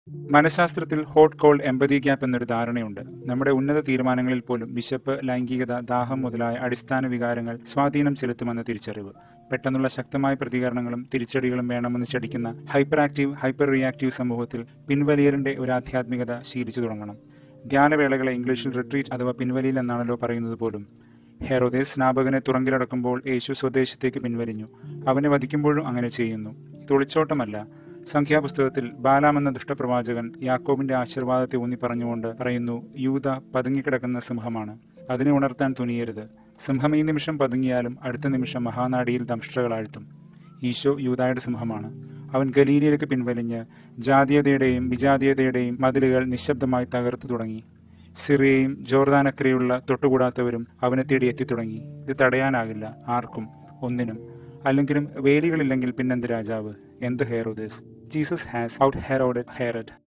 മനഃശാസ്ത്രത്തിൽ hot cold empathy gap എന്നൊരു ധാരണയുണ്ട് നമ്മുടെ ഉന്നത തീരുമാനങ്ങളിൽ പോലും വിശപ്പ് ലൈംഗികത ദാഹം മുതലായ അടിസ്ഥാന വികാരങ്ങൾ സ്വാധീനം ചെലുത്തുമെന്ന തിരിച്ചറിവ് പെട്ടെന്നുള്ള ശക്തമായ പ്രതികരണങ്ങളും തിരിച്ചടികളും വേണമെന്ന് ശടിക്കുന്ന ഹൈപ്പർ ആക്റ്റീവ് ഹൈപ്പർ റിയാക്റ്റീവ് സമൂഹത്തിൽ പിൻവലിയലിന്റെ ഒരു ആധ്യാത്മികത ശീലിച്ചു തുടങ്ങണം ധ്യാനവേളകളെ ഇംഗ്ലീഷിൽ റിട്രീറ്റ് അഥവാ പിൻവലിയൽ എന്നാണല്ലോ പറയുന്നത് പോലും ഹെറോദേസ് സ്നാപകനെ തുറങ്കിലടക്കുമ്പോൾ യേശു സ്വദേശത്തേക്ക് പിൻവലിഞ്ഞു അവനെ വധിക്കുമ്പോഴും അങ്ങനെ ചെയ്യുന്നു ഇത് ഒളിച്ചോട്ടമല്ല സംഖ്യാപുസ്തകത്തിൽ ബാലാം എന്ന ദുഷ്ടപ്രവാചകൻ യാക്കോബിന്റെ ആശീർവാദത്തെ ഊന്നി പറഞ്ഞുകൊണ്ട് പറയുന്നു യൂത പതുങ്ങിക്കിടക്കുന്ന സിംഹമാണ് അതിനെ ഉണർത്താൻ തുനിയരുത് സിംഹം ഈ നിമിഷം പതുങ്ങിയാലും അടുത്ത നിമിഷം മഹാനാടിയിൽ ദംഷ്ട്രകളാഴ്ത്തും ഈശോ യൂതായുടെ സിംഹമാണ് അവൻ ഗലീലയിലേക്ക് പിൻവലിഞ്ഞ് ജാതീയതയുടെയും വിജാതീയതയുടെയും മതിലുകൾ നിശബ്ദമായി തകർത്തു തുടങ്ങി സിറിയയും ജോർദാനക്കരയുള്ള തൊട്ടുകൂടാത്തവരും അവനെ തേടി എത്തിത്തുടങ്ങി ഇത് തടയാനാകില്ല ആർക്കും ഒന്നിനും അല്ലെങ്കിലും വേലികളില്ലെങ്കിൽ പിന്നെന്ത് രാജാവ് എന്ത് Herodes Jesus has out Herod ഹെയറഡ്